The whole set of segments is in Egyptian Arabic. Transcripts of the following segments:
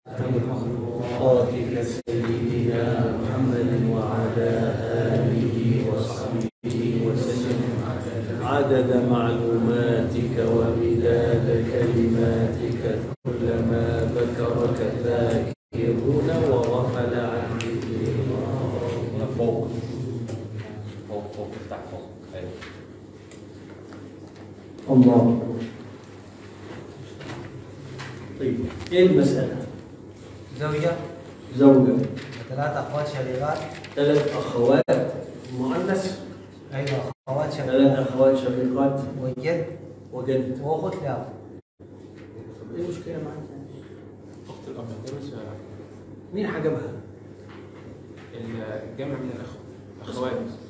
مخلوقاتك سيدنا محمد وعلى آله وصحبه وسلم عدد معلوماتك ومداد كلماتك كلما ذكرك الذاكرون وغفل عن ذكرهم فوق فوق فوق افتح فوق ايوه الله طيب ايه المسألة؟ زوجة زوجة وثلاث أخوات شقيقات ثلاث أخوات مؤنث أيضا أخوات ثلاث شقيقات أخوات شقيقات وجد وجد وأخت لأب طب ايه المشكلة معاك؟ اخت الاب بس مين حجبها؟ الجمع من الاخ اخوات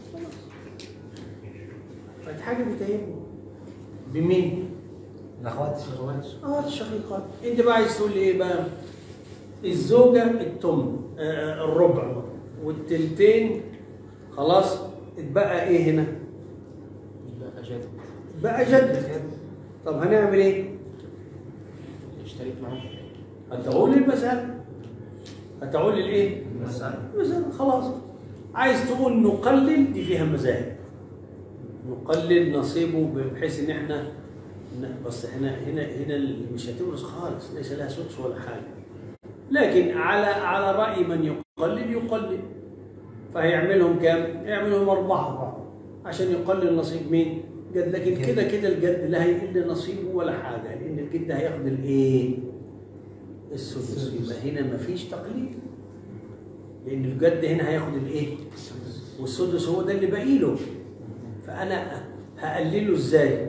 اتحجبت اهي بمين؟ الأخوات الشقيقات اه الشقيقات انت بقى عايز تقول لي ايه بقى؟ الزوجة التم آه الربع والتلتين خلاص اتبقى ايه هنا؟ لا اجاد بقى جد طب هنعمل ايه؟ اشتريت معاه هتقول لي المسألة هتقول لي الايه؟ مسألة مثلا خلاص عايز تقول نقلل دي فيها مذاهب نقلل نصيبه بحيث ان احنا ن- بس احنا هنا هنا ال- مش هتورث خالص ليس لها سدس ولا حاجه لكن على على راي من يقلل يقلل فهيعملهم كام؟ يعملهم اربعه عشان يقلل نصيب مين؟ جد لكن كده كده الجد لا هيقل نصيبه ولا حاجه لان الجد هياخد الايه؟ السدس يبقى هنا مفيش تقليل لان الجد هنا هياخد الايه والسدس هو ده اللي باقي له فانا هقلله ازاي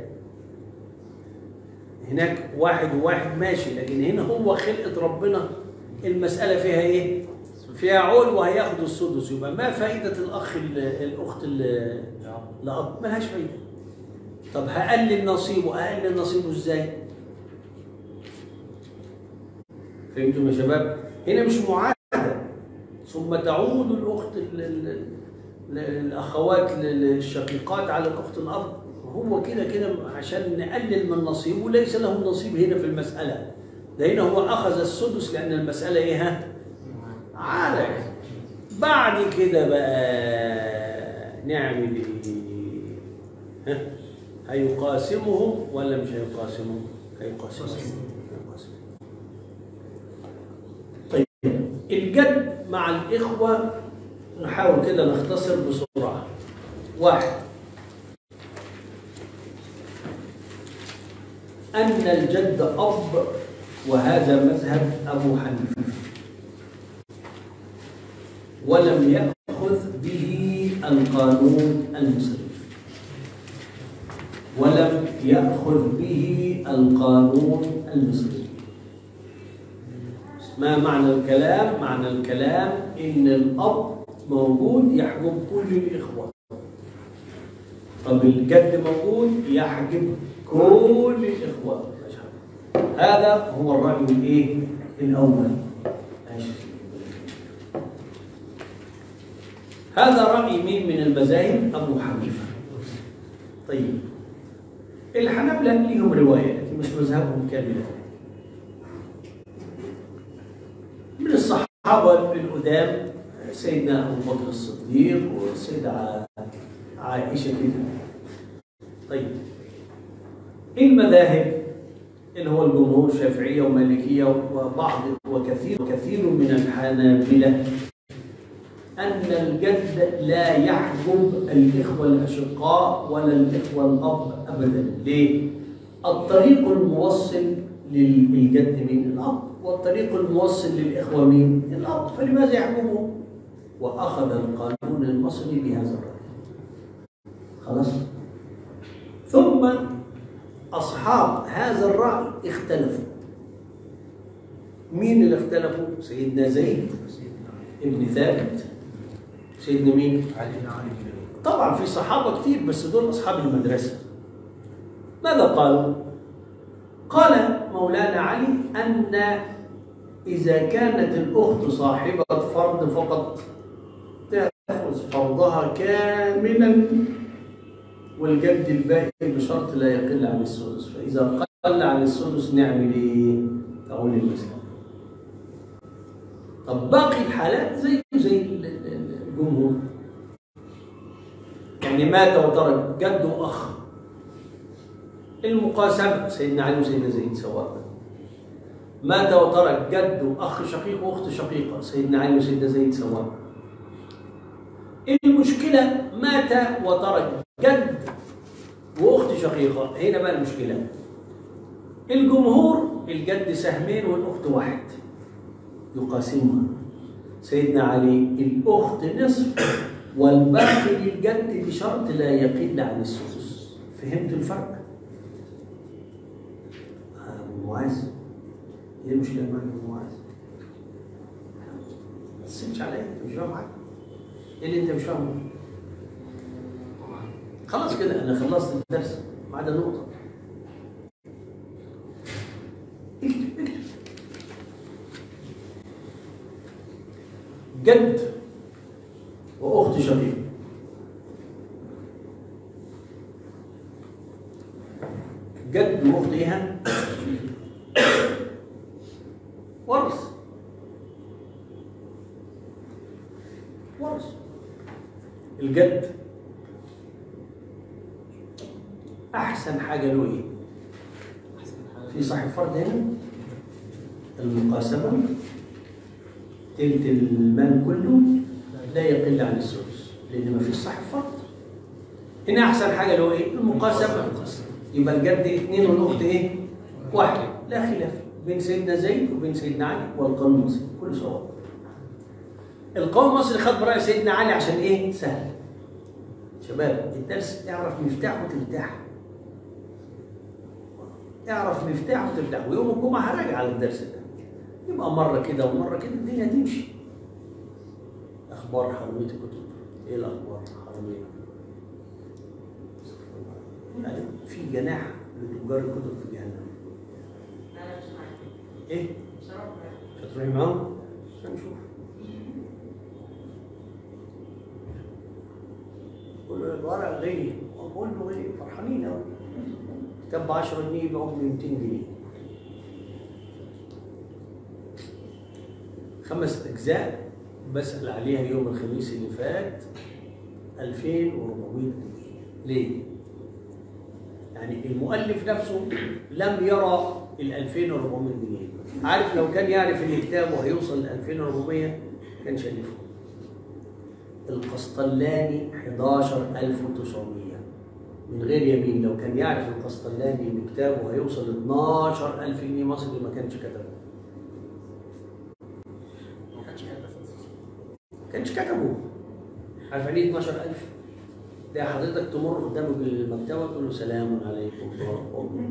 هناك واحد وواحد ماشي لكن هنا هو خلقه ربنا المساله فيها ايه فيها عول وهياخد السدس يبقى ما فائده الاخ ال- الاخت ال- الاب ملهاش فايده طب هقلل نصيبه اقلل نصيبه ازاي فهمتم يا شباب هنا مش معاهده ثم تعود الاخت ال- ال- ال- الاخوات ال- الشقيقات على الاخت الاب هو كده كده عشان نقلل من نصيبه ليس له نصيب هنا في المساله ده هنا هو اخذ السدس لان المساله ايه ها عالج بعد كده بقى نعمل ايه ها هيقاسمهم ولا مش هيقاسمهم هيقاسمهم هيقاسمهم طيب الجد مع الإخوة نحاول كده نختصر بسرعة واحد أن الجد أب وهذا مذهب أبو حنيفة ولم يأخذ به القانون المصري ولم يأخذ به القانون المصري ما معنى الكلام؟ معنى الكلام إن الأب موجود يحجب كل الإخوة طب الجد موجود يحجب كل الإخوة هذا هو الرأي الإيه؟ الأول ماشي. هذا رأي مين من المذاهب؟ أبو حنيفة طيب الحنابلة ليهم رواية لكن مش مذهبهم كاملة من الصحابة القدام سيدنا أبو بكر الصديق والسيدة عائشة كده طيب المذاهب اللي هو الجمهور شافعية ومالكية وبعض وكثير كثير من الحنابلة أن الجد لا يحجب الإخوة الأشقاء ولا الإخوة الأب أبدا ليه؟ الطريق الموصل للجد من الأب والطريق الموصل للإخوة مين؟ الأب فلماذا يحكمه؟ وأخذ القانون المصري بهذا الرأي خلاص؟ ثم أصحاب هذا الرأي اختلفوا مين اللي اختلفوا؟ سيدنا زيد ابن ثابت سيدنا مين؟ علي بن علي طبعا في صحابة كتير بس دول أصحاب المدرسة ماذا قالوا؟ قال مولانا علي أن إذا كانت الأخت صاحبة فرض فقط تأخذ فرضها كاملا والجد الباقي بشرط لا يقل عن السدس فإذا قل عن السدس نعمل إيه؟ تقول المسألة طب باقي الحالات زي زي ال- ال- الجمهور يعني مات وترك جد واخ المقاسمه سيدنا علي وسيدنا زيد سواء مات وترك جد واخ شقيق واخت شقيقه سيدنا علي وسيدنا زيد سواء المشكله مات وترك جد واخت شقيقه هنا بقى المشكله الجمهور الجد سهمين والاخت واحد يقاسمها سيدنا علي الاخت نصف والباقي للجد بشرط لا يقل عن السدس فهمت الفرق؟ آه، أبو معاذ ايه المشكله معاك يا ابو معاذ؟ ما تسمعش عليا انت مش فاهم حاجه ايه اللي انت مش فاهمه؟ خلاص كده انا خلصت الدرس ما عدا نقطه اكتب اكتب جد واخت شقيقه جد واخت ايه ورث ورث الجد احسن حاجه له ايه احسن حاجه في صاحب فرد هنا المقاسمة تلت المال كله لا يقل عن السدس لأن ما فيش صاحب فرد هنا أحسن حاجة اللي هو إيه؟ المقاسمة يبقى الجد اثنين والأخت إيه؟ واحد لا خلاف بين سيدنا زيد وبين سيدنا علي والقوم المصري كله سواء القوم المصري خد برأي سيدنا علي عشان إيه؟ سهل شباب الدرس اعرف مفتاح وترتاح اعرف مفتاح وترتاح ويوم الجمعه هراجع على الدرس ده يبقى مره كده ومره كده الدنيا تمشي اخبار حرميه الكتب ايه الاخبار حرميه يعني في جناح لتجار الكتب في جهنم ايه مش هتروحي معاهم هنشوف قول له الورق غلي بقول له غلي فرحانين قوي كتاب ب 10 جنيه يبيعه ب 200 جنيه خمس اجزاء بسال عليها يوم الخميس اللي فات 2400 جنيه ليه؟ يعني المؤلف نفسه لم يرى ال 2400 جنيه عارف لو كان يعرف ان كتابه هيوصل ل 2400 كان شايفه القسطلاني 11900 من غير يمين لو كان يعرف القسطلاني ان كتابه هيوصل 12000 جنيه مصري ما كانش كتبه ما كانش هدف ما كانش كتبه عارف يعني ايه 12000 ده حضرتك تمر قدامه بالمكتبه تقول له سلام عليكم ورحمه الله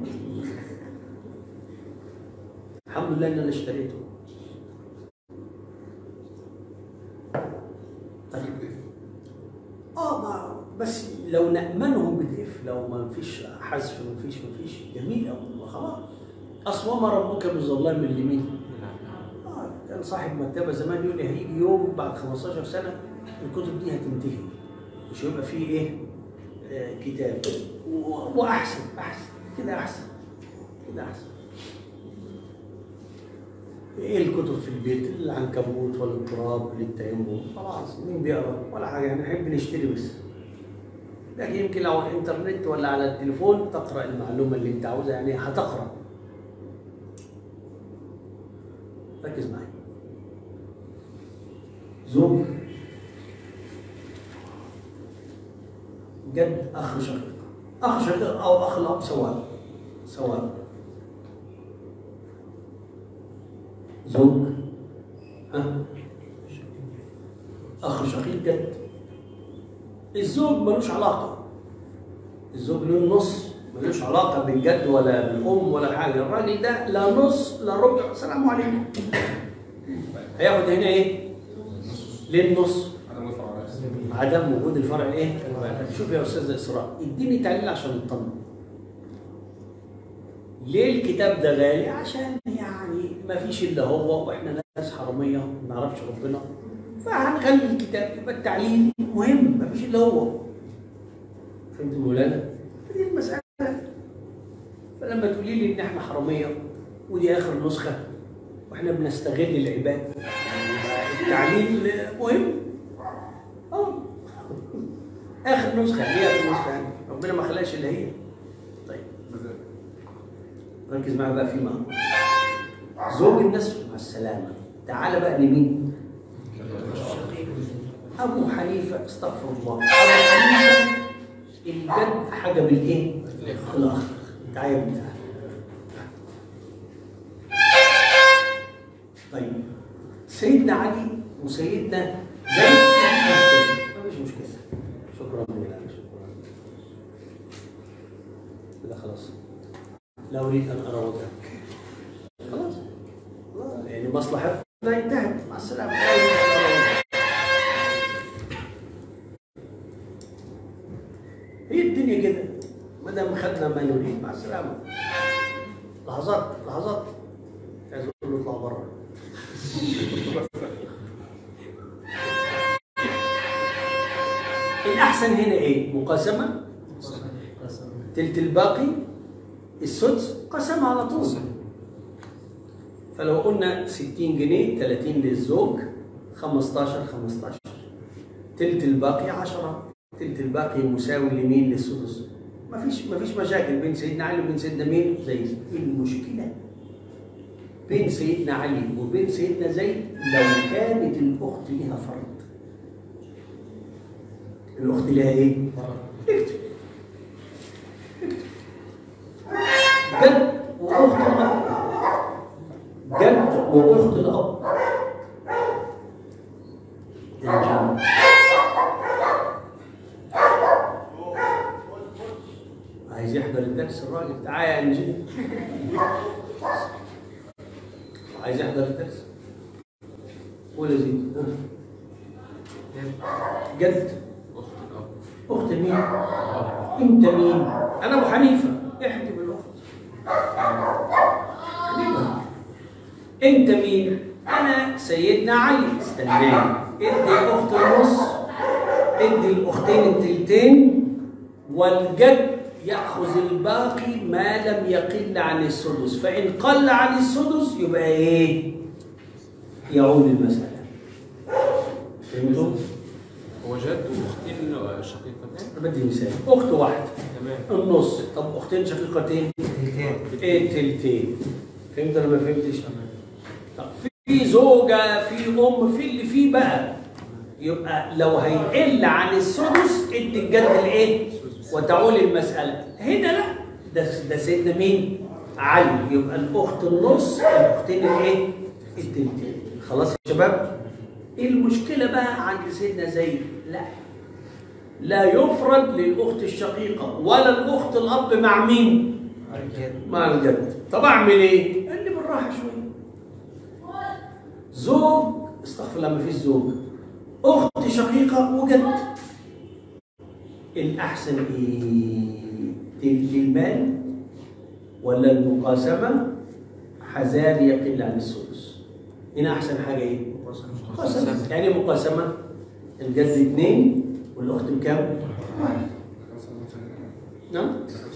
الحمد لله ان انا اشتريته اه ما بس لو نأمنهم بديف لو ما فيش حذف ما فيش ما فيش جميل قوي خلاص اصل وما ربك بظلام لمين؟ آه كان صاحب مكتبه زمان يقول لي هيجي يوم بعد 15 سنه الكتب دي هتنتهي مش هيبقى فيه ايه؟ آه كتاب و- واحسن احسن كده احسن كده احسن ايه الكتب في البيت العنكبوت ولا التراب للتيمم خلاص مين بيقرا ولا حاجه يعني نحب نشتري بس لكن يمكن لو على الانترنت ولا على التليفون تقرا المعلومه اللي انت عاوزها يعني هتقرا ركز معايا زوج جد اخ شقيق اخ شقيق او اخ الاب سواء سواء زوج ها اخ شقيق جد الزوج ملوش علاقه الزوج له النص ملوش علاقه بالجد ولا بالام ولا حاجه الراجل ده لا نص لا ربع السلام عليكم هياخد هنا ايه ليه النص عدم الفرع عدم وجود الفرع ايه شوف يا استاذ اسراء اديني تعليل عشان نطمن ليه الكتاب ده غالي عشان يعني ما فيش الا هو واحنا ناس حراميه ما نعرفش ربنا فهنخلي الكتاب يبقى التعليل مهم ما فيش الا هو فهمت مولانا دي المساله فلما تقولي لي ان احنا حراميه ودي اخر نسخه واحنا بنستغل العباد يعني التعليل مهم اه اخر نسخه هي اخر نسخه يعني ربنا ما خلاش الا هي طيب ركز معايا بقى في ما زوج النسب مع السلامه تعال بقى لمين؟ ابو حنيفه استغفر الله ابو حنيفه الجد حاجه بالايه؟ الاخ تعالى يا ابني تعالى. طيب سيدنا علي وسيدنا زيد ما فيش مشكله شكرا جزيلا شكرا كده خلاص لا اريد ان ارى وجهك خلاص خلاص. يعني مصلحتنا انتهت مع السلامه لا أريد أن أرى وجهك. هي الدنيا كده ما دام خدنا ما نريد مع السلامه لحظات لحظات عايز اقول له اطلع بره الاحسن هنا ايه مقاسمه تلت الباقي السدس قسم على طول فلو قلنا 60 جنيه 30 للزوج 15 15 تلت الباقي 10 تلت الباقي مساوي لمين للسدس ما فيش ما فيش مشاكل بين سيدنا علي وبين سيدنا مين زيد المشكله بين سيدنا علي وبين سيدنا زيد لو كانت الاخت لها فرض الاخت لها ايه اكتب جد واخت الاب جد واخت الاب الجمع عايز يحضر الدرس الراجل تعالى يا انجيل عايز يحضر الدرس قول يا زيد ها. جد اخت الاب اخت مين؟ انت مين؟ انا ابو حنيفه احجب الاخت حبيبها. انت مين؟ انا سيدنا علي استناني ادي الاخت النص ادي الاختين التلتين والجد ياخذ الباقي ما لم يقل عن السدس فان قل عن السدس يبقى ايه؟ يعود المساله فهمتم؟ هو جد واختين شقيقتين أنا بدي مثال اخت واحده تمام النص طب اختين شقيقتين تلتين ايه تلتين فهمت ولا ما فهمتش؟ طب في زوجه في ام في اللي فيه بقى يبقى لو هيقل عن السدس ادي الجد الايه؟ وتعول المساله هنا لا ده ده سيدنا مين؟ علي يبقى الاخت النص الاختين الايه؟ التلتين خلاص يا شباب؟ ايه المشكله بقى عند سيدنا زيد؟ لا لا يفرض للاخت الشقيقه ولا الاخت الاب مع مين؟ الجد مع الجد طب اعمل ايه؟ قال لي بالراحه شويه زوج استغفر الله ما فيش زوج اخت شقيقه وجد الاحسن ايه؟ تلت المال ولا المقاسمه حذار يقل عن السدس هنا احسن حاجه ايه؟ مقاسمه يعني إيه مقاسمه الجد اثنين والاخت بكام؟ واحد نعم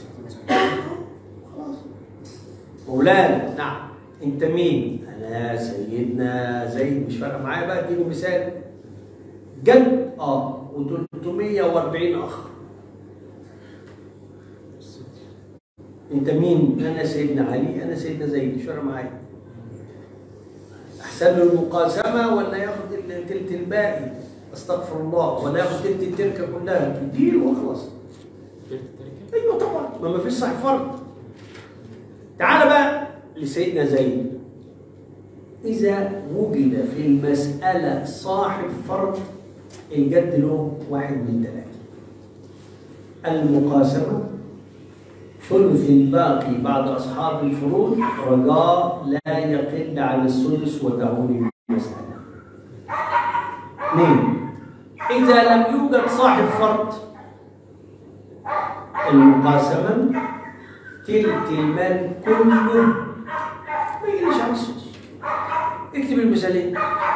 خلاص مولانا نعم انت مين؟ انا سيدنا زيد مش فارقه معايا بقى اديني مثال جد اه و340 اخ انت مين؟ انا سيدنا علي انا سيدنا زيد مش فارقه معايا احسن له المقاسمه ولا ياخد التلت الباقي استغفر الله ولا ياخد تلت التركه كلها تديله واخلص تلت التركه ايوه طبعا ما ما فيش صح فرض تعال بقى لسيدنا زيد اذا وجد في المساله صاحب فرض الجد له واحد من ثلاثه المقاسمه ثلث الباقي بعد اصحاب الفروض رجاء لا يقل عن السدس وتعود المساله اثنين اذا لم يوجد صاحب فرض المقاسمة تلت المال كله ما يجيش على السدس اكتب المثالين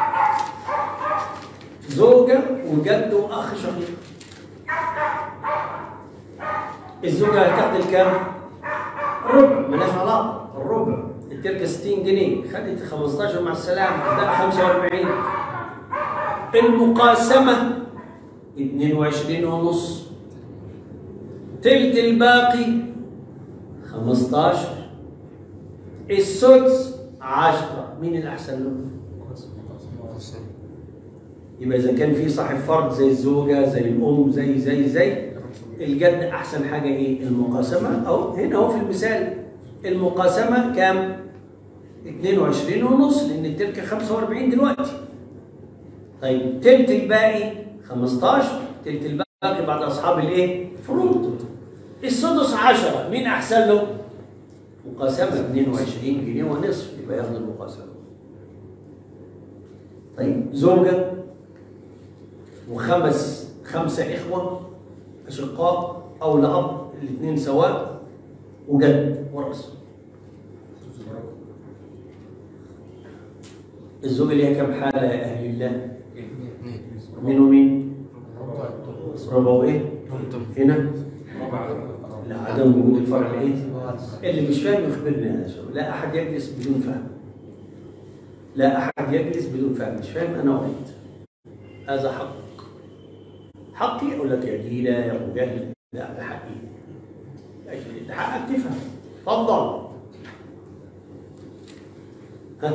زوجة وجد وأخ شقيق الزوجة هتاخد الكام؟ ربع مالهاش علاقة الربع التركة 60 جنيه خدت 15 مع السلامة ده 45 المقاسمة 22 ونص تلت الباقي 15 السدس 10 مين الأحسن له؟ يبقى إذا كان في صاحب فرد زي الزوجة زي الأم زي زي زي الجد أحسن حاجة إيه؟ المقاسمة أو هنا أهو في المثال المقاسمة كام؟ 22 ونص لأن التركة 45 دلوقتي طيب تلت الباقي 15 تلت الباقي بعد أصحاب الإيه؟ فروض السدس 10 مين أحسن له؟ مقاسمة 22 جنيه ونصف يبقى ياخد المقاسمة طيب زوجة وخمس خمسة إخوة أشقاء أو لأب الاثنين سواء وجد ورأس الزوجة ليها كم حالة يا أهل الله؟ مين ومين؟ ربع وإيه؟ هنا؟ لا عدم وجود الفرع الإيه؟ اللي مش فاهم يخبرنا يا شباب لا أحد يجلس بدون فهم لا أحد يجلس بدون فهم مش فاهم أنا أريد هذا حق حقي أقول لك يا جيلة يا أبو جهل لا ده حقي أجل ده حقك تفهم تفضل ها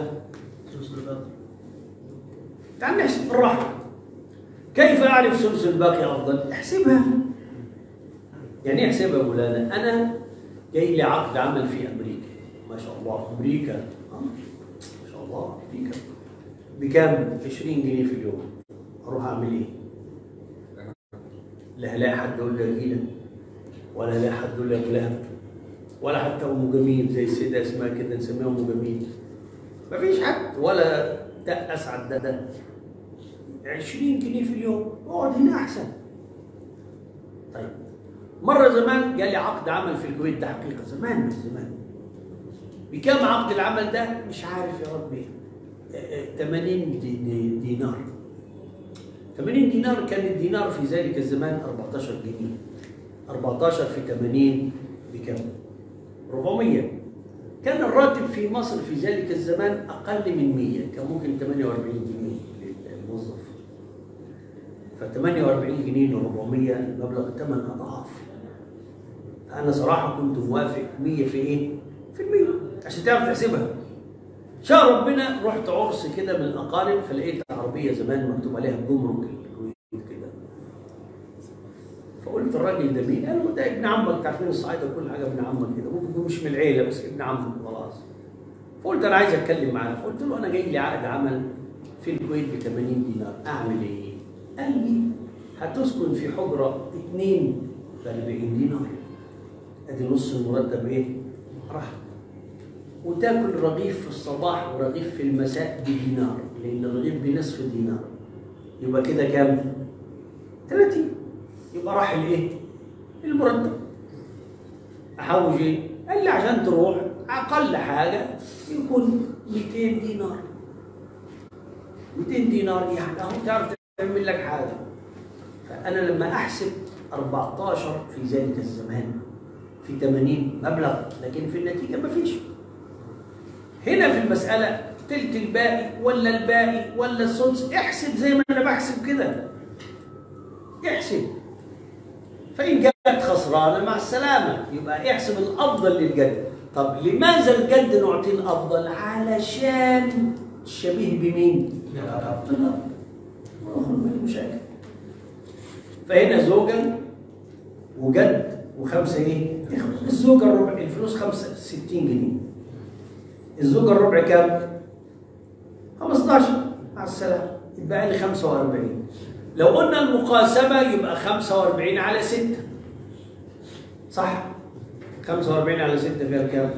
تعال نحسب بالراحة كيف أعرف ثلث الباقي أفضل؟ احسبها يعني ايه احسبها يا مولانا؟ أنا جاي لي عقد عمل في أمريكا ما شاء الله أمريكا آه، ما شاء الله أمريكا بكام؟ 20 جنيه في اليوم أروح أعمل إيه؟ لا هلاقي حد يقول لي يا جيلة ولا هلاقي حد يقول لي يا غلام ولا حتى أم جميل زي السيدة اسمها كده نسميها أم جميل مفيش حد ولا ده أسعد ده ده 20 جنيه في اليوم اقعد هنا أحسن طيب مرة زمان جالي عقد عمل في الكويت ده حقيقة زمان من زمان بكام عقد العمل ده مش عارف يا ربي آه، آه، 80 دي- دي- دينار 80 دينار كان الدينار في ذلك الزمان 14 جنيه 14 في 80 بكم 400 كان الراتب في مصر في ذلك الزمان أقل من 100 كان ممكن 48 جنيه للموظف ف 48 جنيه ل 400 المبلغ 8 أضعاف فأنا صراحة كنت موافق 100 في إيه؟ في المية عشان تعرف تحسبها شاء ربنا رحت عرس كده من الأقارب فلقيت عربية زمان مكتوب عليها جمرك الكويت كده فقلت الراجل ده مين؟ قال له ده ابن عمك انت عارفين الصعايده كل حاجه ابن عمك كده ممكن يكون مش من العيله بس ابن عمك خلاص فقلت انا عايز اتكلم معاه فقلت له انا جاي لي عقد عمل في الكويت ب 80 دينار اعمل ايه؟ قال لي هتسكن في حجره اثنين ب 40 دينار ادي نص المرتب ايه؟ راح وتاكل رغيف في الصباح ورغيف في المساء بدينار لان الرغيف بنصف دينار يبقى كده كام؟ 30 يبقى راح الايه؟ المرتب احوج ايه؟ قال لي عشان تروح اقل حاجه يكون 200 دينار 200 دينار يعني اهو تعرف تعمل لك حاجه فانا لما احسب 14 في ذلك الزمان في 80 مبلغ لكن في النتيجه ما فيش هنا في المساله تلت الباقي ولا الباقي ولا السدس احسب زي ما انا بحسب كده احسب فإن جت خسرانة مع السلامة يبقى احسب الأفضل للجد طب لماذا الجد نعطيه الأفضل علشان شبيه بمين؟ بالأب أخرج من المشاكل فهنا زوجة وجد وخمسة إيه؟ إخوة. الزوجة الربع الفلوس خمسة 60 جنيه الزوجة الربع كام؟ 15 مع السلامة يبقى لي 45 لو قلنا المقاسمة يبقى 45 على 6 صح 45 على 6 فيها كام؟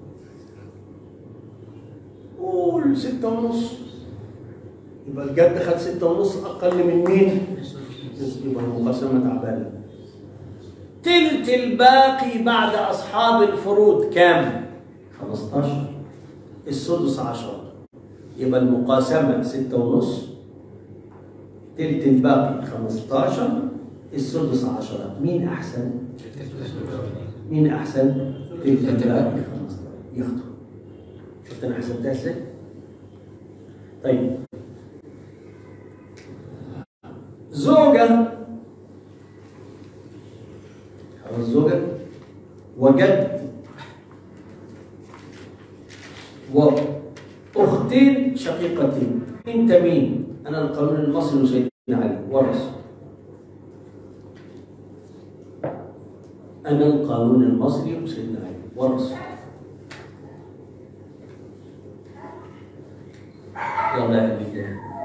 قول 6 ونص يبقى الجد خد 6 ونص أقل من مين؟ يبقى المقاسمة تعبانة تلت الباقي بعد أصحاب الفروض كام؟ 15 السدس 10 يبقى المقاسمة 6 ونص تلت الباقي 15 السدس 10 مين احسن؟ مين احسن؟ تلت الباقي 15 ياخده شفت انا حسبتها ازاي؟ طيب زوجة خلاص زوجة وجد وأختين شقيقتين أنت مين؟ أنا القانون المصري وسيدنا علي ورث أنا القانون المصري وسيدنا علي ورث يلا يا حبيبي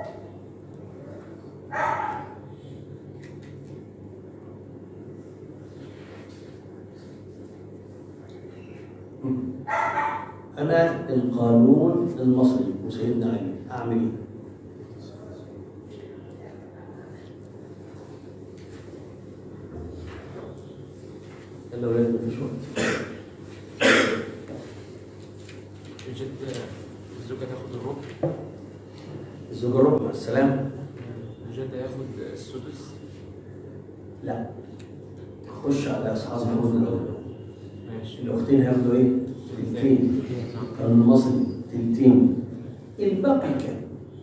أنا القانون المصري وسيدنا علي أعمل إيه؟ يلا ولاد مفيش وقت الجد الزوجة تاخد الربع الزوجة ربع مع السلامة الجد هياخد السدس لا خش على أصحاب الفروض الأول ماشي الأختين هياخدوا إيه؟ تلتين القانون المصري تلتين الباقي كام؟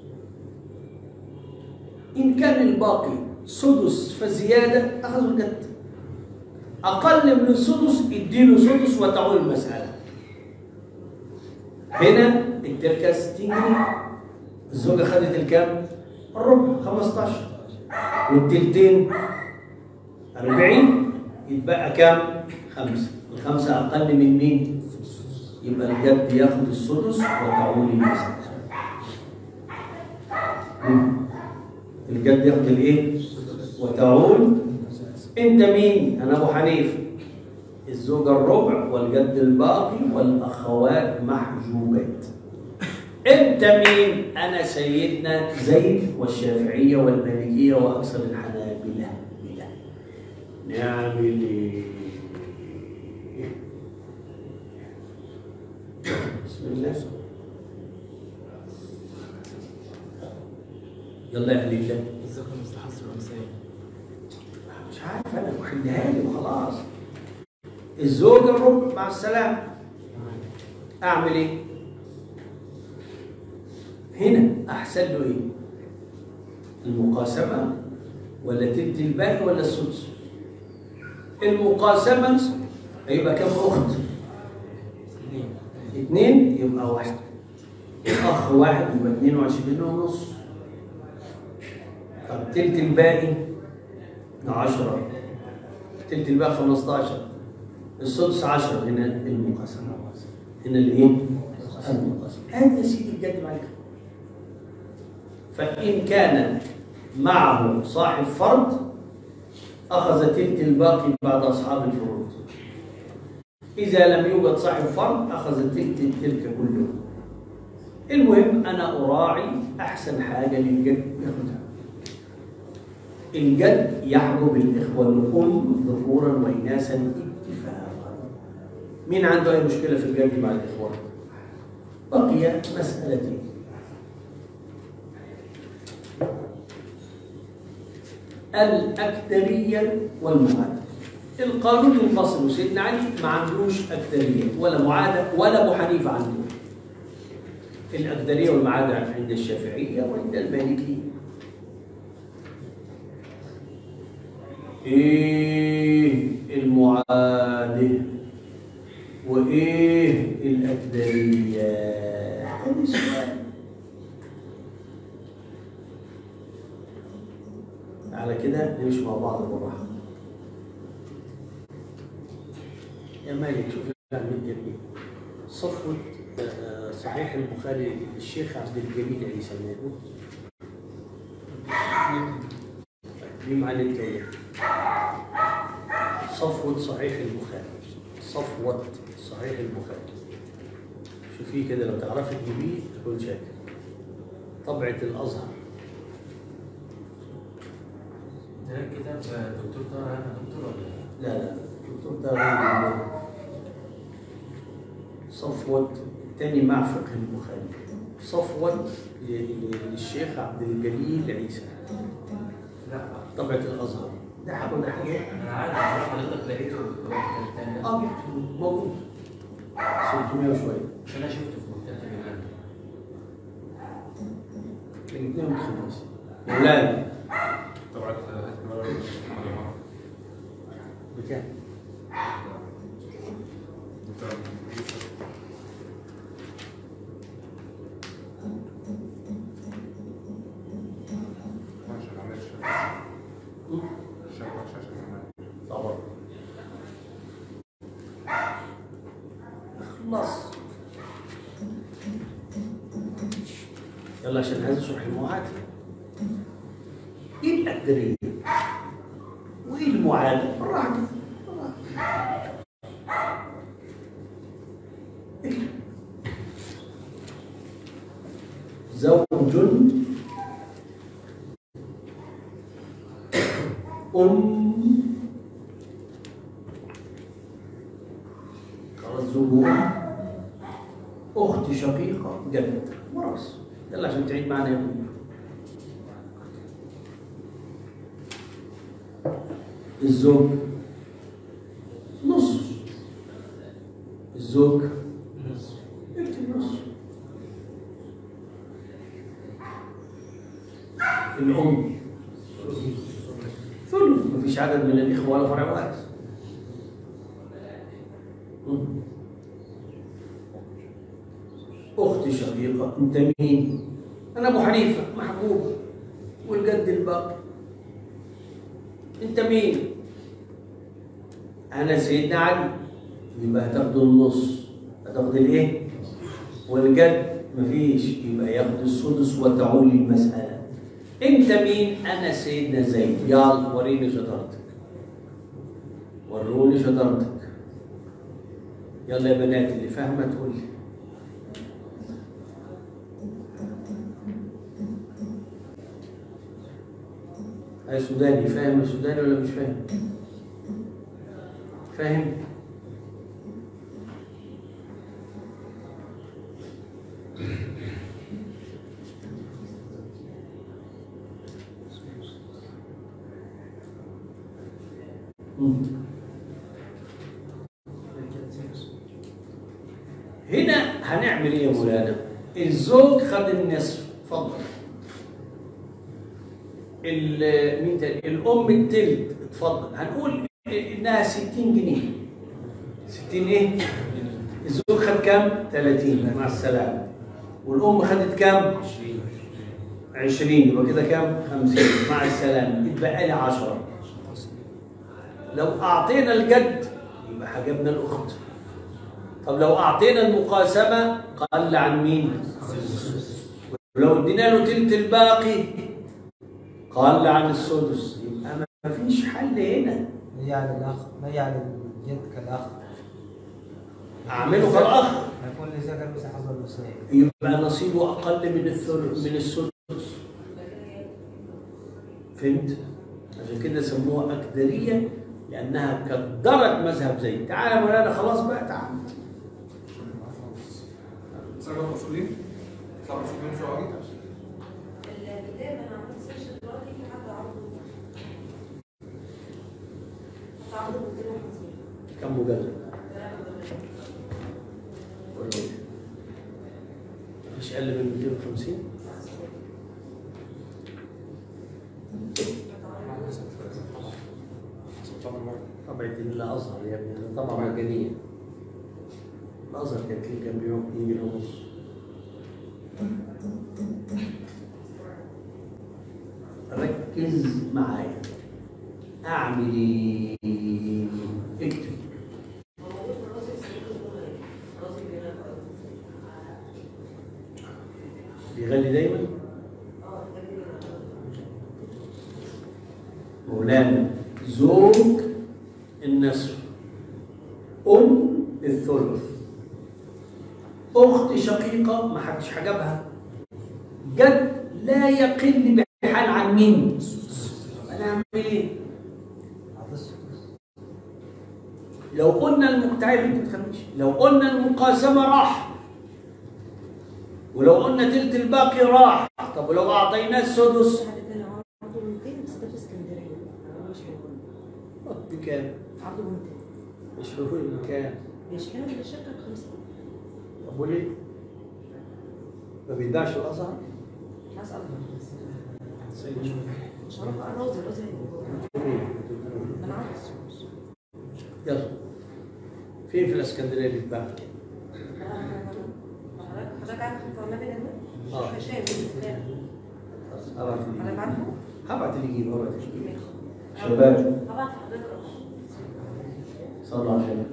إن كان الباقي سدس فزيادة أخذوا الجد أقل من السدس اديله سدس وتعول المسألة هنا التركة 60 جنيه الزوجة خدت الكام؟ الربع 15 والتلتين 40 يتبقى كام؟ خمسة الخمسة أقل من مين؟ يبقى الجد ياخد السدس وتعول المسألة مم. الجد ياخد الايه؟ وتعول انت مين؟ انا ابو حنيفه الزوجة الربع والجد الباقي والأخوات محجوبات أنت مين؟ أنا سيدنا زيد والشافعية والمالكية وأكثر الحنابلة بلا نعمل إيه؟ بسم الله يلا يا أهل الله الذكر مثل حظ الأنثيين مش عارف أنا وحلها لي وخلاص الزوجة الربع مع السلامة اعمل ايه هنا احسن له ايه المقاسمه ولا تلت الباقي ولا السدس المقاسمه هيبقى كم اخت اثنين اثنين يبقى واحد اخ واحد يبقى 22 ونص طب تلت الباقي 10 تلت الباقي 15 السدس 10 هنا المقاسمه هنا الايه؟ المقاسمه هذا يا سيدي بجد معاك فإن كان معه صاحب فرض أخذ تلك الباقي بعد أصحاب الفروض إذا لم يوجد صاحب فرض أخذ تلك تلك كله المهم أنا أراعي أحسن حاجة للجد ياخدها الجد يحجب الإخوة الأم ذكورا وإناثا اتفاقا مين عنده أي مشكلة في الجد مع الإخوة؟ بقي مسألتين الأكثرية والمعادة القانون المصري وسيدنا علي ما عندوش أكثرية ولا معادة ولا أبو حنيفة عنده الأكثرية والمعادة عند الشافعية وعند المالكية إيه المعادة وإيه الأكثرية هذا سؤال على كده نمشي مع بعض بالراحة يا مالك شوف العلم الجميل صفوة آه، صحيح البخاري الشيخ عبد الجليل عيسى موجود مين معانا انت وياه؟ صفوة صحيح البخاري صفوة صحيح البخاري شوفيه كده لو تعرفي تجيبيه تكون شاكر طبعة الأزهر ده كتاب دكتور طارق انا دكتور ولا لا لا دكتور ده راجل صفوة الثاني مع فقه البخاري صفوة ل- ل- للشيخ عبد الجليل عيسى لا طبعة الأزهر ده حاجة وده حاجة انا عارف حضرتك لقيته الثاني اه جبته موجود 600 وشوية انا شفته في مكتبه الجمال الاثنين والخميس يا ولاد طبعا هتبقى بكام؟ عشان عملت شاشة شاشة شاشة كمان طبعا خلص يلا عشان عايز اشرح المعادله ايه الأقدرية؟ وايه المعادله؟ بالراحه كده، بالراحة. اكتب. زوج أم خلاص زوج أم أخت شقيقة جد خلاص يلا عشان تعيد معنا يا ابني الزوج نص الزوج اكتب نص الأم ثلث مفيش عدد من الإخوة ولا فرع وارث مم. أختي شقيقة أنت مين؟ أنا أبو حنيفة محبوب والجد الباقي أنت مين؟ أنا سيدنا علي يبقى هتاخد النص هتاخد الإيه؟ والجد مفيش يبقى ياخد السدس وتعول المسألة أنت مين؟ أنا سيدنا زيد يلا وريني شطارتك وروني شطارتك يلا يا بنات اللي فاهمة تقول لي أي سوداني فاهم السوداني ولا مش فاهم؟ فاهم؟ مم. هنا هنعمل ايه يا مولانا؟ الزوج خد النصف اتفضل ال- مين تاني؟ الام التلت اتفضل هنقول انها 60 جنيه 60 ايه؟ الزوج خد كام؟ 30 مع السلامه والام خدت كام؟ 20 يبقى كده كام؟ 50 مع السلامه يتبقى لي 10 لو اعطينا الجد يبقى حجبنا الاخت طب لو اعطينا المقاسمه قل عن مين؟ ولو ادينا له تلت الباقي قل عن السدس يبقى ما فيش حل هنا ما يعلى الأخ ما يعلى الجد كالأخ اعمله كالاخ يكون لذكر مثل حظ الأنثيين يبقى نصيبه اقل من الثلث من السدس فهمت؟ عشان كده سموها اكدريه لانها كدرت مذهب زيد تعالى يا مولانا خلاص بقى تعالى سبب اصولين سبب اصولين سؤالي البداية انا عملت سيرش دلوقتي في حد عرضه عرضه 250 كم مجلد؟ وريني. مفيش اقل من 250 طبعة الازهر يا ابني ده طبعا مجانيه الازهر كانت ليه كام بيوم 2 جنيه ونص ركز معايا اعمل ايه؟ اكتب موجود في الراسي السعودي راسي بينا بيغلي دايما اه ده بينا مولانا زوج النصف ام الثلث اخت شقيقه ما حدش حجبها جد لا يقل بحال عن مين انا اعمل ايه أعطي السدس لو قلنا المقتعب انت تخمش لو قلنا المقاسمه راح ولو قلنا تلت الباقي راح طب ولو اعطيناه السدس حد تاني عرضه 200 بس ده في اسكندرية أنا مش موجود بكام؟ عرضه 200 مشروع بكام؟ بيشحنوا في الشركة ب 50 طب وليه؟ ما بيتباعش في الازهر؟ ناس أكبر مش عارف بقى راضي راضي ما انا عارف يلا فين في الاسكندريه اللي اتباع؟ حضرتك عارف انت النبي ده اه هشام الاسلام هبعت حضرتك اللي عارفه؟ هبعت اللي يجيب هبعت اللي يجيب شباب هبعت لحضرتك صلوا على النبي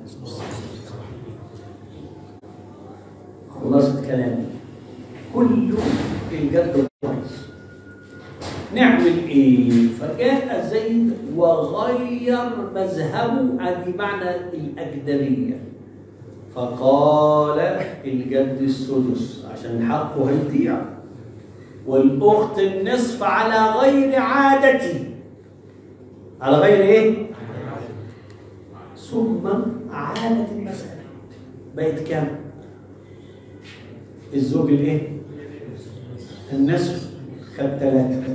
خلاصة كلامي كله الجد كويس نعمل ايه؟ فجاء زيد وغير مذهبه عن بمعنى الاجدريه فقال الجد السدس عشان حقه هيضيع والاخت النصف على غير عادتي على غير ايه؟ ثم عادت المسألة بقت كام؟ الزوج الايه؟ النصف خد ثلاثة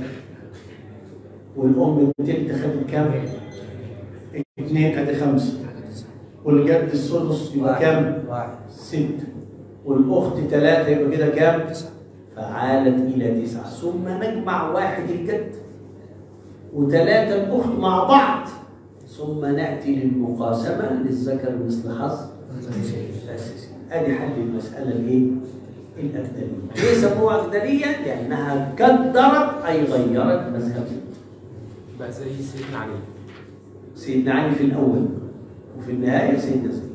والأم التلت خدت كام؟ اثنين ادي خمسة والجد السدس يبقى كام؟ واحد ست والأخت ثلاثة يبقى كده كام؟ فعالت إلى تسعة ثم نجمع واحد الجد وثلاثة الأخت مع بعض ثم نأتي للمقاسمة للذكر مثل حظ الأساسي أدي حل المسألة الإيه؟ الأكدرية ليه سموها أكدرية؟ لأنها قدرت أي غيرت مذهب بقى زي سيدنا علي سيدنا علي في الأول وفي النهاية سيدنا زيد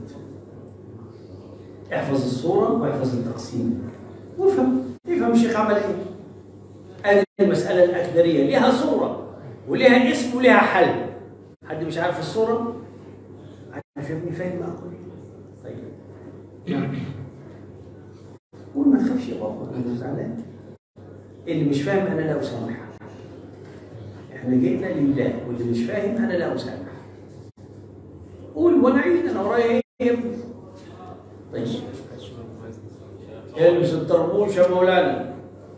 احفظ الصورة واحفظ التقسيم وافهم افهم الشيخ عمل ايه هذه المسألة الأكدرية لها صورة ولها اسم ولها حل حد مش عارف الصورة؟ عارف يا ابني فاهم ما أقول طيب نعم. قول ما تخافش يا بابا أنا زعلان اللي مش فاهم أنا لا أسامح احنا جئنا لله واللي مش فاهم أنا لا أسامح قول وأنا عيد أنا ورايا إيه يا ابني؟ طيب البس الطربوش يا مولانا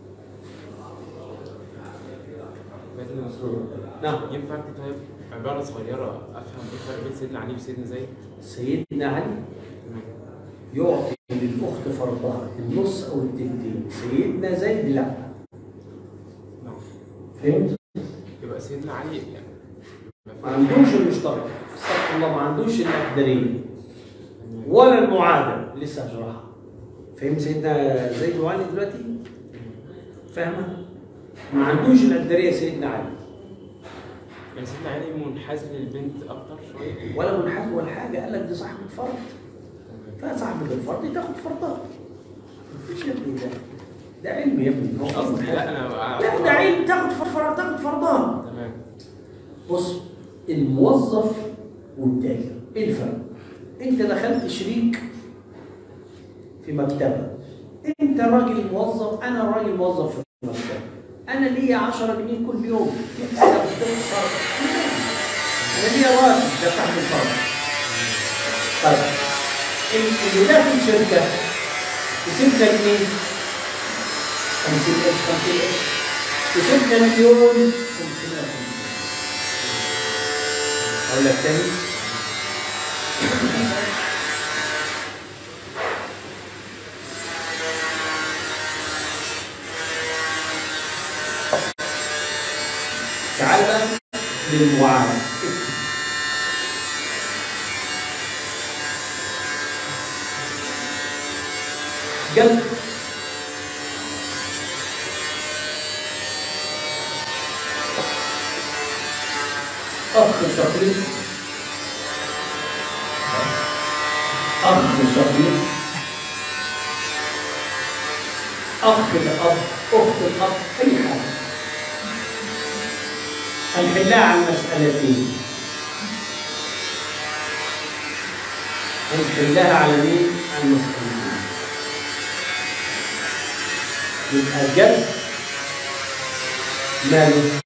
بقيت المسرور نعم ينفع أكتب طيب عبارة صغيرة أفهم إيه الفرق بين سيدنا علي وسيدنا زيد؟ سيدنا علي تمام. يعطي للأخت فرضها النص أو التلتين سيدنا زيد لا نعم فهمت؟ يبقى سيدنا علي يعني ما عندوش المشترك استغفر الله ما عندوش الأقدرية ولا المعادلة لسه هشرحها فهمت سيدنا زيد وعلي دلوقتي؟ فاهمة؟ ما عندوش الأقدرية سيدنا علي يعني سيدنا علي منحاز للبنت أكتر شوية ولا منحاز ولا حاجة قال لك دي صاحبة فرض فصاحبة الفرض تاخد فرضها مفيش يا ابني ده ده علم يا ابني هو قصدي أصلا لا أنا لا ده علم تاخد فرضها تاخد فرضها تمام بص الموظف والتاجر ايه الفرق؟ انت دخلت شريك في مكتبه انت راجل موظف انا راجل موظف في المكتبه انا ليا 10 جنيه كل يوم تكسب تخسر انا ليا راتب ده صاحب الفرق طيب اللي داخل شركه كسبت جنيه 50 قرش 50 قرش كسبت مليون 550 اقول لك تاني تعال بقى للمعامله جد أخ شقيق أخ شقيق أخ الأب أخت الأب أي حاجة هنحلها على المسألتين هنحلها على مين؟ على المسألتين يبقى الجد ماله؟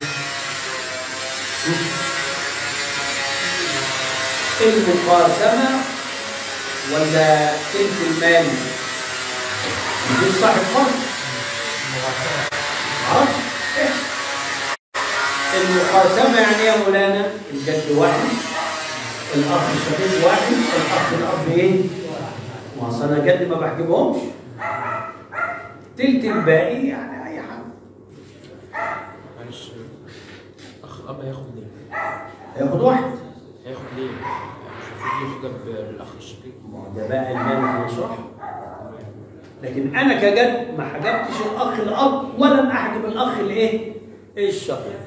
المقاسمة ولا تلك المال دي صاحب فرق عرفت احسن المقاسمة يعني ايه يا مولانا الجد واحد الأخ الشقيق واحد الأخ الأب ايه؟ ما أصل أنا جد ما بحجبهمش تلت الباقي يعني أي حاجة معلش اخ الاب هياخد ليه؟ هياخد واحد هياخد ليه؟ مش المفروض ياخدها بالاخ الشقيق ما هو ده بقى المال اللي هنشرحه لكن انا كجد ما حجبتش الاخ الاب ولم احجب الاخ الايه؟ الشقيق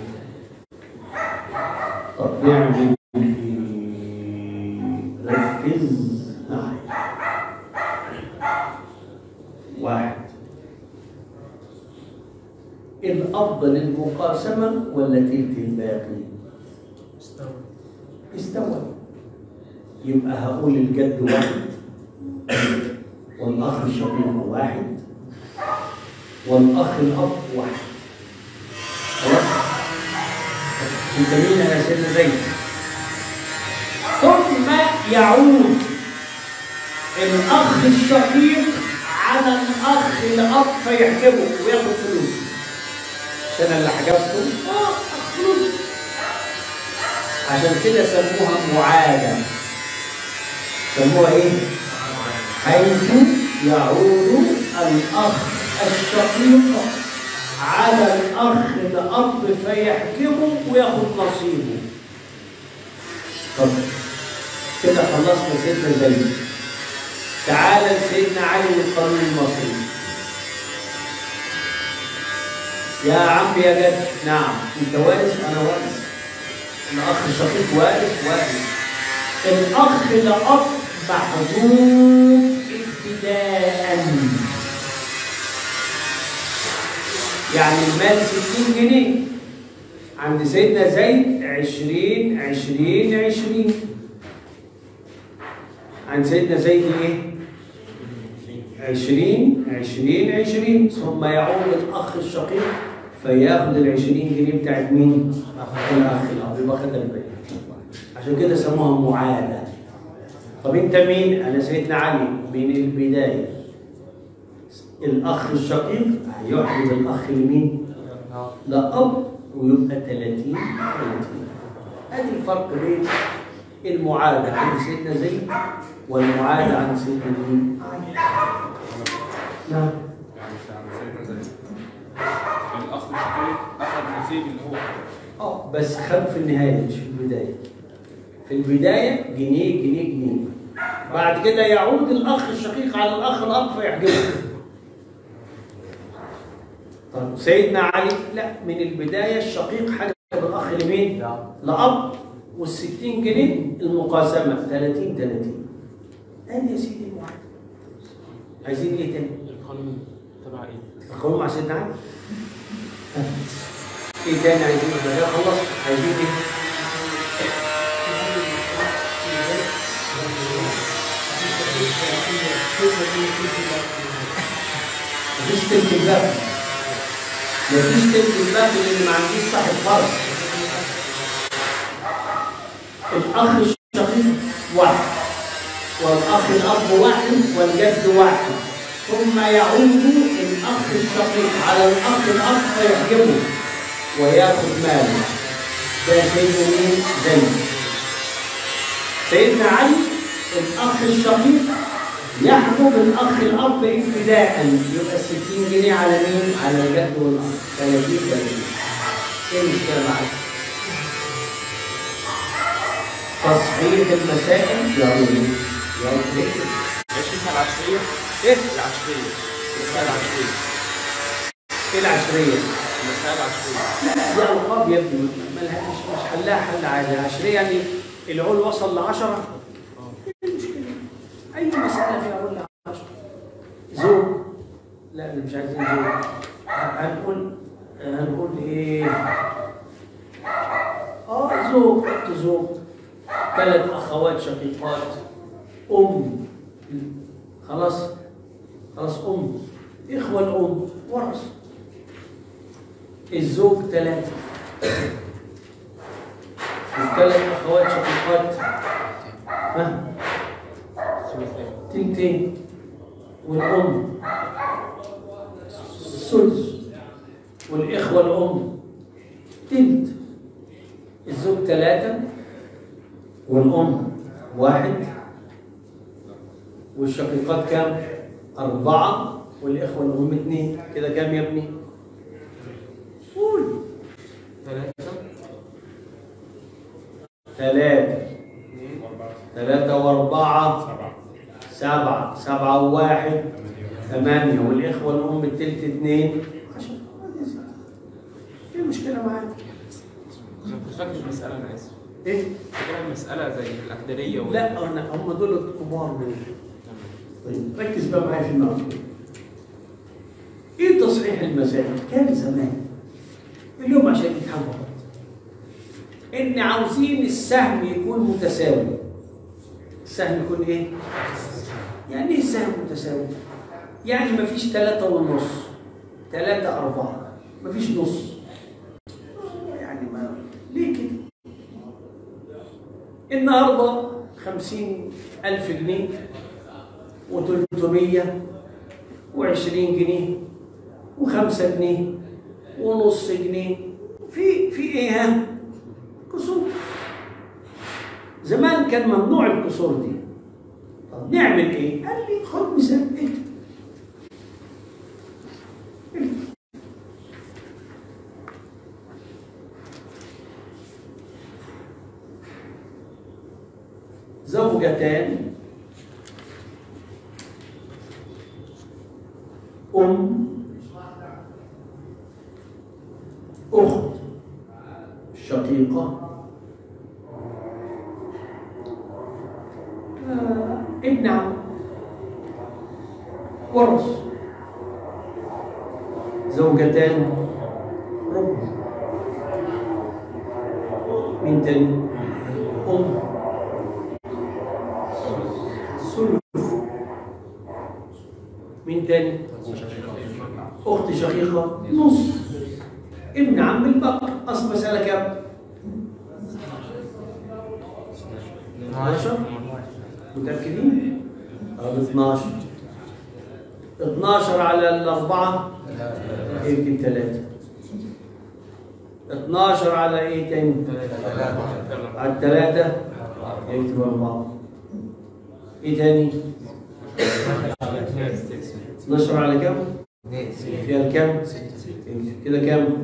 طب نعمل إيه؟ ركز معايا واحد الافضل المقاسمه ولا تلت الباقي؟ استوى استوى يبقى هقول الجد واحد والاخ الشقيق واحد والاخ الاب واحد خلاص انت مين يا سيدنا زيد ثم يعود الاخ الشقيق على الاخ الاب فيحجبه وياخد فلوسه عشان أنا اللي حجبته اه فلوس عشان كده سموها معادة سموها ايه؟ حيث يعود الأخ الشقيق على الأخ الأب فيحكمه وياخد نصيبه. طب كده خلصنا سيدنا زيد. تعالى لسيدنا علي والقانون المصري. يا عم يا جد نعم انت وارث انا وارث الاخ الشقيق وارث وارث الاخ الاب محجوب ابتداء يعني المال 60 جنيه عند سيدنا زيد 20 20 20 عند سيدنا زيد ايه؟ 20 20 20 ثم يعود الاخ الشقيق فياخد ال 20 جنيه بتاعت مين؟ الاخ الاب يبقى خد الباقي عشان كده سموها معادة طب انت مين؟ انا سيدنا علي من البداية الاخ الشقيق هيحجب الاخ لمين؟ لأب ويبقى 30 30 ادي الفرق بين المعادة عند سيدنا زيد والمعادة عند سيدنا مين؟ علي نعم الاخ الشقيق اخذ نصيب اللي هو اه بس خد في النهاية مش في البداية في البداية جنيه جنيه جنيه بعد كده يعود الأخ الشقيق على الأخ الأب فيحجبه طب سيدنا علي لا من البداية الشقيق حجب الأخ لمين؟ لأب والستين جنيه المقاسمة 30 30 أدي يا سيدي المعادلة عايزين إيه تاني؟ القانون تبع ايه؟ القانون مع سيدنا علي ايه تاني عايزين ايه؟ ده خلص عايزين ايه؟ مفيش تلت الباب مفيش تلت الباب لان ما عنديش صاحب فرض الاخ الشقيق واحد والاخ الاب واحد والجد واحد ثم يعود الاخ الشقيق على الاخ الاب فيحجبه وياخذ ماله ده سيدنا مين؟ زيد سيدنا علي الاخ الشقيق يحجب الاخ الاب ابتداء يبقى 60 جنيه على مين؟ على الجد والاخ 30 30 ايه المشكله معاك؟ تصحيح المسائل يا ولد يا ولد الشركة العشرية ايه؟ العشرية المسألة العشرية ايه العشريه؟ المسألة العشرية دي القاب يا ابني ما لها- مش مش حلها حل عادي عشريه يعني العول وصل ل 10 ايه المشكله؟ اي مساله فيها عول ل 10 زوج لا انا مش عايزين زوج هنقول هنقول ايه؟ اه زوج حط زوج ثلاث اخوات شقيقات ام خلاص خلاص ام اخوه الام ورث الزوج ثلاثة الثلاث أخوات شقيقات ها ثلاثين تلتين والأم الثلث والإخوة الأم تلت الزوج ثلاثة والأم واحد والشقيقات كام؟ أربعة والإخوة الأم اثنين كده كام يا ابني؟ قول ثلاثة ثلاثة اثنين ثلاثة وأربعة سبعة سبعة سبعة وواحد ثمانية والإخوة الأم التلت اثنين عشرة إيه المشكلة معاك؟ أنا كنت فاكر المسألة أنا آسف إيه؟ فاكرها المسألة زي الأكدرية وال- لا أنا هم دول الكبار من تمام. طيب ركز بقى معايا في النقطة ايه تصحيح المسائل؟ كان زمان اليوم عشان يتحول ان عاوزين السهم يكون متساوي السهم يكون ايه؟ يعني ايه السهم متساوي؟ يعني مفيش ثلاثة ونص ثلاثة أربعة مفيش نص يعني ما ليه كده؟ النهارده خمسين ألف جنيه وتلتمية وعشرين جنيه وخمسة جنيه ونص جنيه في في ايه ها؟ كسور زمان كان ممنوع الكسور دي طب نعمل ايه؟ قال لي خد مثال اكتب اكتب. زوجتان أم أخت شقيقة آه، ابن عم ورث زوجتان رب مين تاني؟ أم ثلث مين تاني؟ أخت شقيقة نص ابن عم البقر أصل مسألة كام؟ 12 متأكدين؟ طب 12 12 على الأربعة يمكن ثلاثة 12 على إيه تاني؟ على الثلاثة يكتب أربعة إيه تاني؟ 12 على كم؟ فيها الكم؟ كده كم؟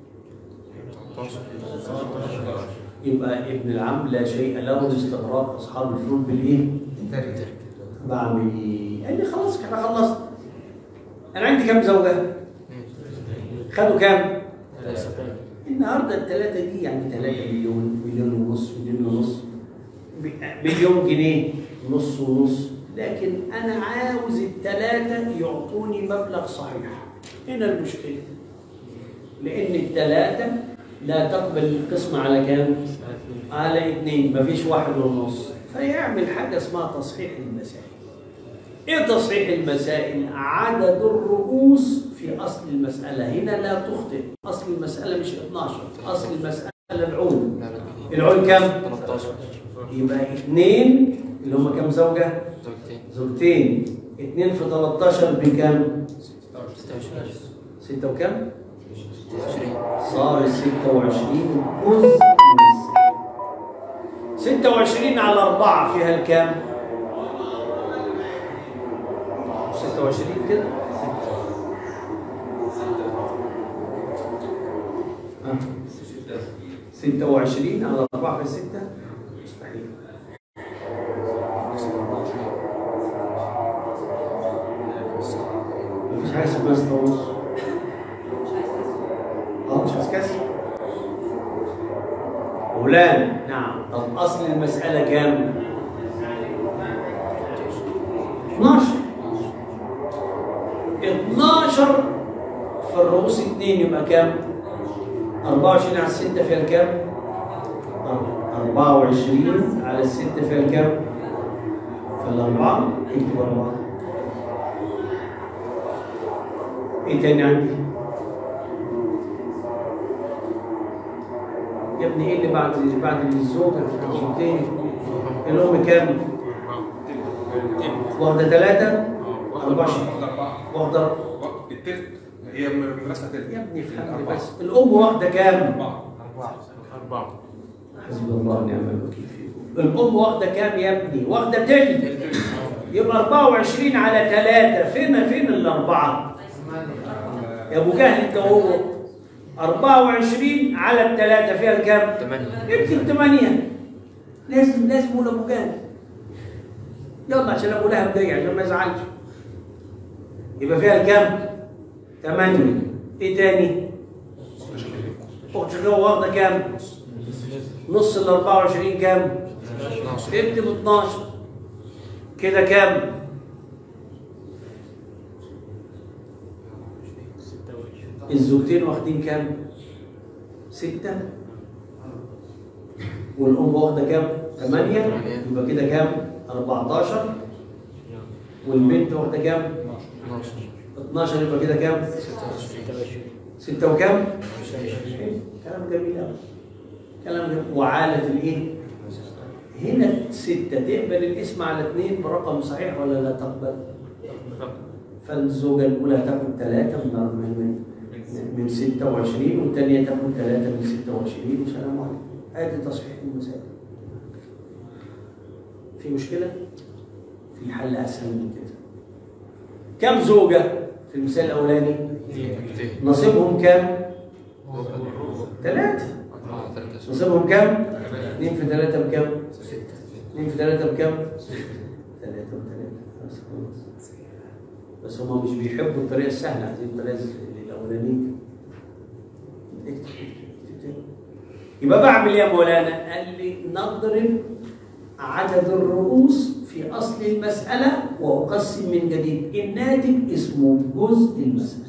يبقى ابن العم لا شيء له لاستغراق اصحاب الفروض بالايه؟ بعمل ايه؟ قال لي خلاص احنا خلصنا انا عندي كام زوجه؟ خدوا كام؟ النهارده الثلاثه دي يعني 3 مليون مليون ونص مليون ونص ب- مليون جنيه نص ونص لكن انا عاوز الثلاثه يعطوني مبلغ صحيح هنا المشكله لان الثلاثه لا تقبل القسمه على كام؟ على اثنين مفيش واحد ونص فيعمل حاجه اسمها تصحيح المسائل ايه تصحيح المسائل عدد الرؤوس في اصل المساله هنا لا تخطئ اصل المساله مش 12 اصل المساله العول العول كم 13 يبقى اثنين اللي هم كم زوجه زوجتين زوجتين اثنين في 13 بكم 26 ستة وكم 26 صار 26 جزء من السنة 26 على 4 فيها الكام 26 كده ها. 26 على 4 في 6 مستحيل مفيش حاجه اسمها ستة ونص اه مش عايز كسر مولانا نعم طب اصل المساله كام 12 12 في الرؤوس 2 يبقى كام 24 على 6 فيها الكام 24 على 6 فيها الكام في الأربعة اكتب أربعة إيه تاني عندي؟ يا ابني إيه اللي بعد بعد الزوجة الزوجتين؟ الأم كام؟ واخدة ثلاثة؟ 24 واخدة التلت هي مدرسة تلت يا ابني افهمني بس الأم واخدة كام؟ أربعة أربعة حسبي الله ونعم الوكيل فيكم الأم واخدة كام يا ابني؟ واخدة تلت يبقى 24 على 3 فين فين الأربعة؟ يا أبو جهل أنت هو 24 على الثلاثة فيها الكام؟ ثمانية اكتب 8 لازم لازم اقول ابو جهل يلا عشان ابو لهب جاي عشان ما يزعلش يبقى فيها الكام؟ 8 ايه تاني؟ اخت شقيقة واخدة كام؟ نص ال 24 كام؟ اكتب 12 كده كام؟ الزوجتين واخدين كام؟ ستة والأم واخدة كام؟ ثمانية يبقى كده كام؟ 14 والبنت واخدة كام؟ 12 يبقى كده كام؟ ستة وكام؟ كلام جميل أوي كلام جميل وعالة الإيه؟ هنا ستة تقبل الاسم على اثنين برقم صحيح ولا لا تقبل؟ فالزوجة الأولى تاخد ثلاثة من من من من 26 والثانية تاخد ثلاثة من 26 وسلام عليكم. ادي تصحيح المسائل. في مشكلة؟ في حل أسهل من كده. كم زوجة في المثال الأولاني؟ نصيبهم كام؟ ثلاثة. نصيبهم كام؟ اثنين في ثلاثة بكام؟ اثنين في ثلاثة بكام؟ ثلاثة وثلاثة بس خلاص. بس هم مش بيحبوا الطريقة السهلة عايزين الطريقة الأولانية. اكتب اكتب اكتب تاني. يبقى بعمل ايه يا مولانا؟ قال لي نضرب عدد الرؤوس في أصل المسألة وأقسم من جديد الناتج اسمه جزء المسألة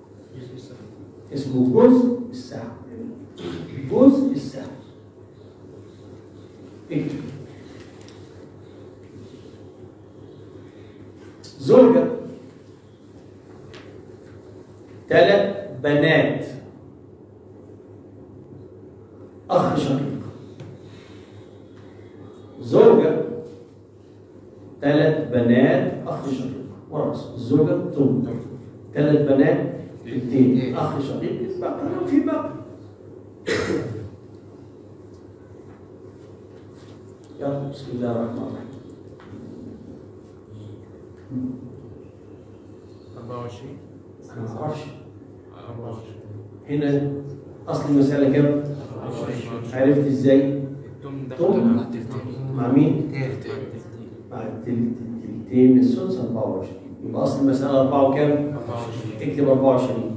اسمه جزء السهم جزء السهم اكتب زوجة ثلاث بنات أخ شقيق زوجة ثلاث بنات أخ شقيق ورأس الزوجة ثم ثلاث بنات اثنين أخ شقيق بقى لو في بقى يلا بسم الله الرحمن الرحيم 24 أنا ما أعرفش 24 هنا أصل المسألة كام؟ عرفت إزاي؟ التم ده تم. مع التلتين. مع مين؟ تلت. مع التلت- التلتين السدس 24 يبقى أصل المسألة 4 وكام؟ 24 اكتب 24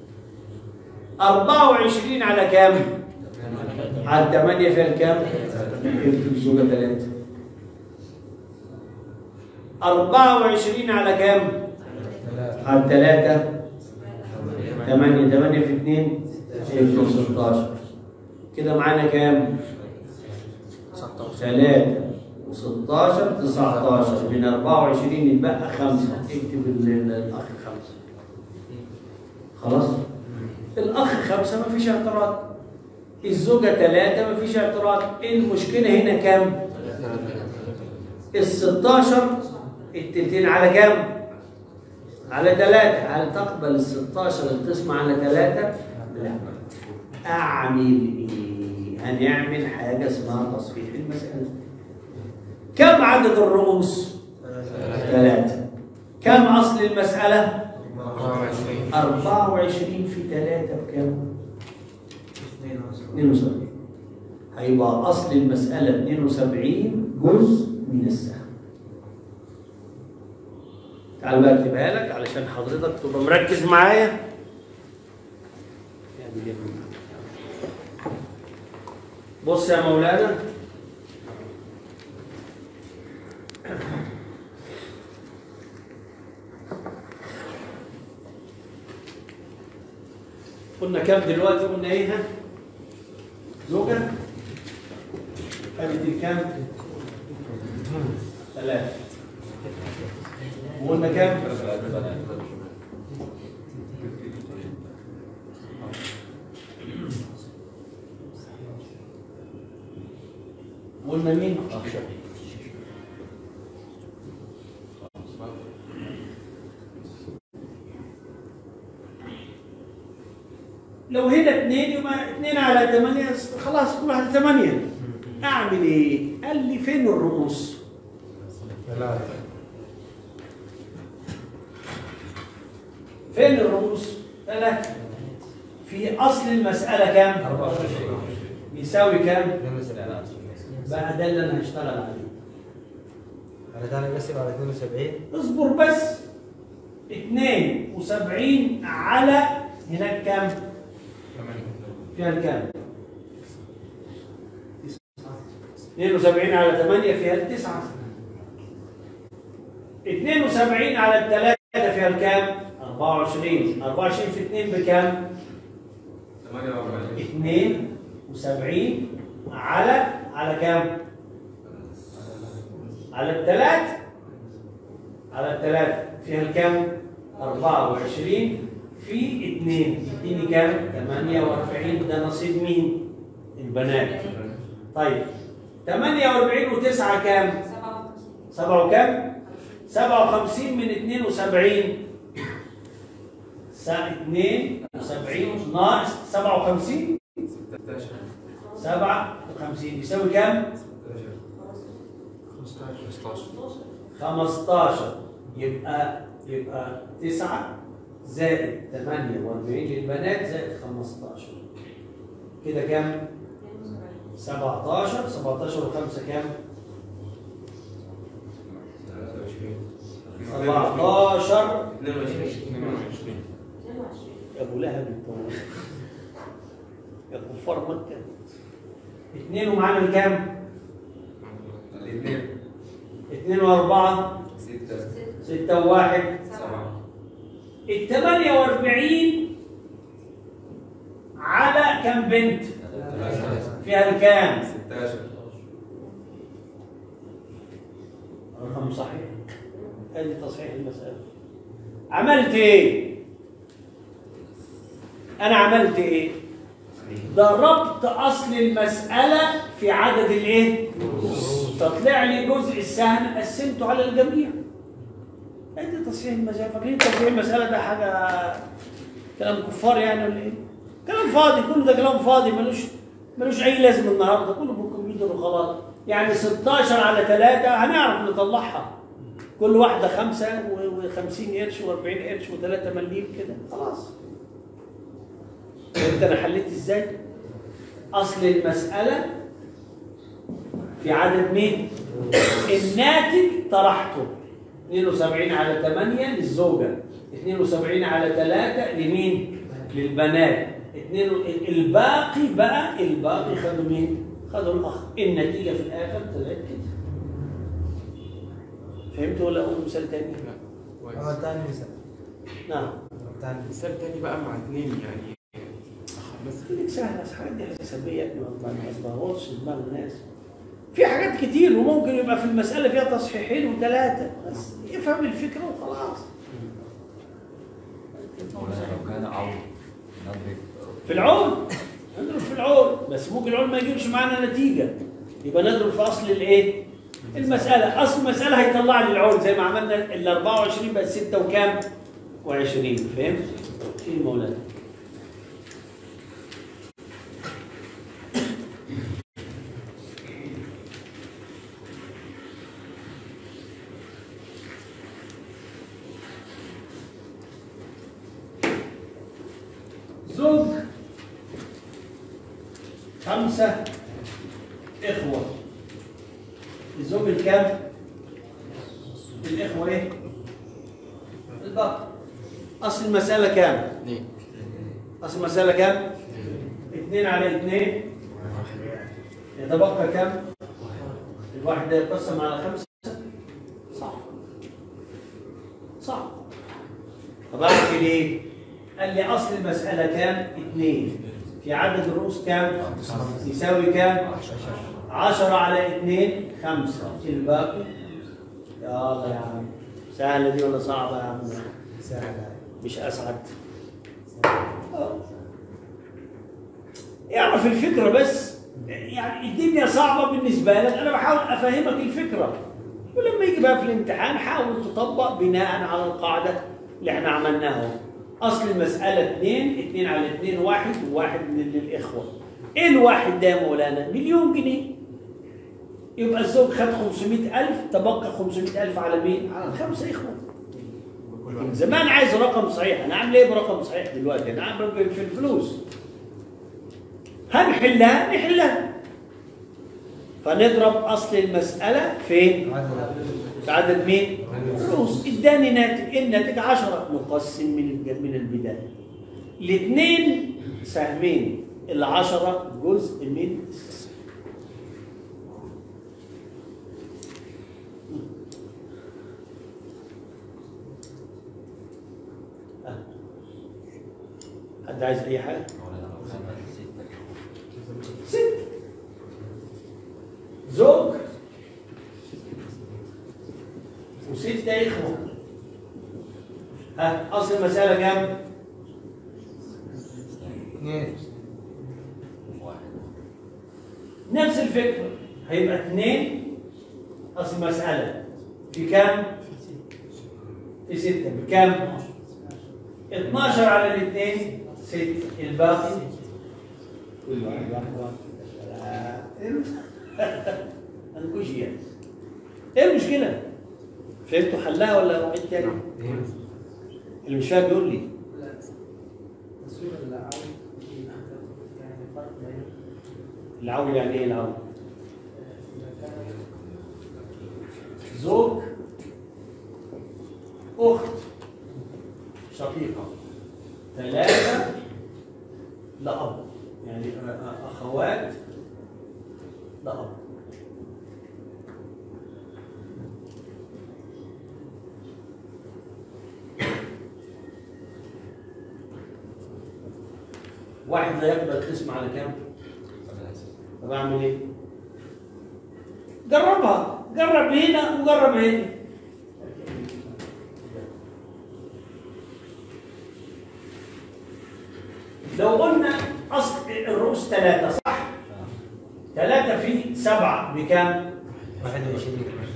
24 على كام؟ على 8 فيها الكام؟ اكتب الزوجة 3 24 على كام؟ على 3 8 8 في 2 اكتب 16 كده معانا كام؟ 3 و16 19 من 24 يتبقى 5 اكتب ال- ال- الاخ 5 خلاص؟ الاخ 5 ما فيش اعتراض الزوجة 3 ما فيش اعتراض المشكلة هنا كام؟ ال 16 التلتين على كام؟ على 3 هل تقبل ال 16 القسمة على 3؟ لا أعمل إيه؟ هنعمل حاجة اسمها تصحيح المسألة كم عدد الرؤوس؟ ثلاثة كم أصل المسألة؟ 24 في 3 بكام؟ 72 هيبقى أصل المسألة 72 جزء من السهم تعال بقى اكتبها لك علشان حضرتك تبقى مركز معايا يعني جميل. بص يا مولانا قلنا كام دلوقتي قلنا ايه ها؟ زوجة قالت كام؟ ثلاثة وقلنا كام؟ قلنا مين؟ لو هنا اثنين يبقى اثنين على ثمانية خلاص كل واحد ثمانية أعمل إيه؟ قال لي فين الرؤوس؟ ثلاثة فين الرؤوس؟ ثلاثة في اصل المساله كام 24 بيساوي كام نمثل على أصل بقى ده اللي انا هشتغل عليه على ثاني نقسم على 72 اصبر بس 72 على هناك كام فيها الكام 72 على 8 فيها التسعة 72 على الثلاثة فيها الكام 24 24 في 2 بكام 72 على على كام على الثلاث على الثلاث فيها الكام 24 في 2 يديني كام 48 ده نصيب مين البنات طيب 48 و9 كام 7 وكام 57 من 72 72 ناقص 57 57 يساوي كام 15 يبقى يبقى 9 زائد 48 للبنات زائد 15 كده كام 17 17 و5 كام 17 يا ابو لهب انت يا كفار مكه اثنين ومعانا الكام؟ اثنين واربعه ستة وواحد ال 48 على كم بنت؟ فيها الكام؟ رقم صحيح ادي تصحيح المسألة عملت ايه؟ أنا عملت ايه؟ ضربت أصل المسألة في عدد الايه؟ فطلع لي جزء السهم قسمته على الجميع ادي تصحيح المسألة فاكرين تصحيح المسألة ده حاجة كلام كفار يعني ولا ايه؟ كلام فاضي كله ده كلام فاضي ملوش ملوش أي لازمة النهارده كله بالكمبيوتر وخلاص يعني 16 على 3 هنعرف نطلعها كل واحدة خمسة و50 قرش و40 قرش و3 مليم كده خلاص فهمت أنا حليت إزاي؟ أصل المسألة في عدد مين؟ الناتج طرحته 72 على 8 للزوجة 72 على 3 لمين؟ للبنات اتنين الباقي بقى الباقي خدوا مين؟ خدوا الأخ النتيجة في الآخر طلعت كده فهمت ولا أقول مثال تاني؟ أما ثاني مثال نعم ثاني مثال تاني بقى مع اتنين يعني بس خليك سهل بس الحاجات دي حسابية يا ابني والله ما تبوظش دماغ الناس في حاجات كتير وممكن يبقى في المسألة فيها تصحيحين وثلاثة بس افهم الفكرة وخلاص لو كان عون نضرب في العون نضرب في العون بس ممكن العون ما يجيبش معانا نتيجة يبقى نضرب في أصل الإيه؟ المسألة أصل المسألة هيطلع لي العون زي ما عملنا ال 24 بقت 6 وكام؟ و20 فهمت؟ شيل مولانا زوج خمسة إخوة الزوج الكام؟ الإخوة إيه؟ الباقي أصل المسألة كام؟ اتنين أصل المسألة كام؟ اثنين على اثنين يتبقى كام؟ الواحد ده يقسم على خمسة صح صح طب أعمل إيه؟ قال لي أصل المسألة كام؟ اثنين في عدد الرؤوس كام؟ يساوي كام؟ عشرة على اثنين خمسة الباقي يلا يا عم سهلة دي ولا صعبة يا عم؟ سهل مش أسعد اعرف الفكرة بس يعني الدنيا صعبة بالنسبة لك أنا بحاول أفهمك الفكرة ولما يجي بقى في الامتحان حاول تطبق بناء على القاعدة اللي احنا عملناها أصل المسألة اثنين اثنين على اثنين واحد وواحد من للإخوة إيه الواحد ده يا مولانا؟ مليون جنيه يبقى الزوج خد 500000 تبقى 500000 على مين؟ على الخمسة إخوة من زمان عايز رقم صحيح انا اعمل ايه برقم صحيح دلوقتي انا اعمل ب- في الفلوس هنحلها نحلها فنضرب اصل المساله فين في عدد مين فلوس اداني ناتج الناتج 10 نقسم من الج- من البدايه الاثنين سهمين العشرة جزء من آه. حد عايز اي حاجه ست زوج وستة إخوة ها أصل المسألة كام؟ اثنين نفس الفكرة هيبقى اثنين أصل المسألة في كام؟ في ستة بكام؟ 12 على الاثنين ستة الباقي كل واحد واحد واحد هنكوش يعني ايه المشكلة؟ فهمتوا حلها ولا واحد تاني؟ اللي مش فاهم بيقول لي تصوير العون يعني فرق بين العون يعني ايه العون؟ إذا كان زوج أخت شقيقة ثلاثة لأب يعني أخوات لأب واحد لا يقبل القسم على كام؟ طب أعمل إيه؟ جربها جرب هنا وجرب هنا لو قلنا اصل الرؤوس ثلاثة صح؟ ثلاثة في سبعة بكام؟ 21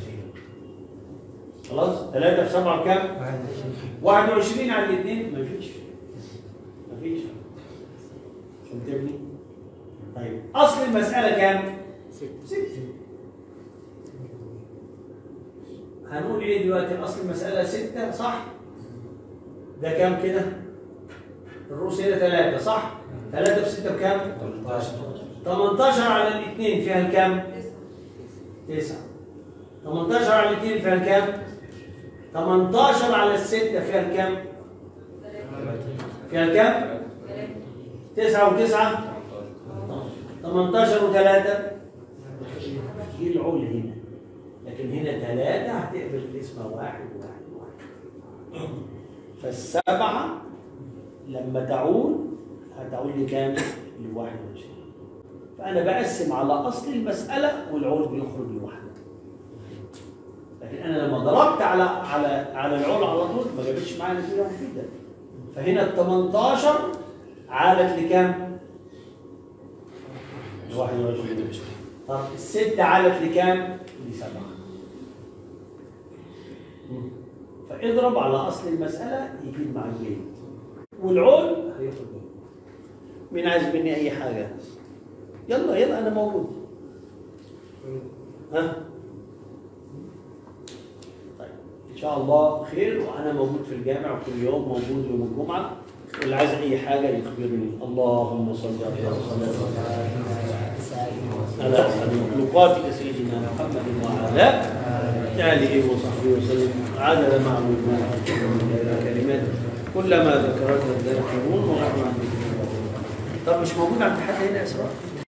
خلاص؟ ثلاثة في سبعة بكام؟ 21 21 على الاثنين مفيش مفيش فهمتني؟ طيب اصل المسألة كام؟ ستة هنقول ايه دلوقتي اصل المسألة ستة صح؟ ده كام كده؟ الرؤوس هنا ثلاثة صح؟ ثلاثة في ستة بكام؟ 18 على الاثنين فيها الكام؟ تسعة 18 على الاثنين فيها الكام؟ 18 على الستة فيها الكام؟ فيها الكام؟ تسعة وتسعة 18 وثلاثة دي العول هنا لكن هنا ثلاثة هتقبل الاسم واحد واحد واحد فالسبعة لما تعول هتعول لكام؟ ل 21 فأنا بقسم على أصل المسألة والعول بيخرج لوحده لكن أنا لما ضربت على على على العول على طول ما جابتش معايا نتيجة مفيدة فهنا ال 18 عادت لكام؟ ل 21 طب الستة عادت لكام؟ لسبعة مم. فاضرب على أصل المسألة يجيب مع الجيد والعول هياخد منه مين عايز مني أي حاجة؟ يلا يلا أنا موجود ها؟ طيب إن شاء الله خير وأنا موجود في الجامع وكل يوم موجود يوم الجمعة واللي عايز أي حاجة يخبرني اللهم صل على وسلم على أسعد مخلوقاتك سيدنا محمد وعلى آله وصحبه وسلم عدد معلومات كلمات كلما ذكرتها الذاكرون ونحن عن ذكر الله. طب مش موجود عند حد هنا اسراء؟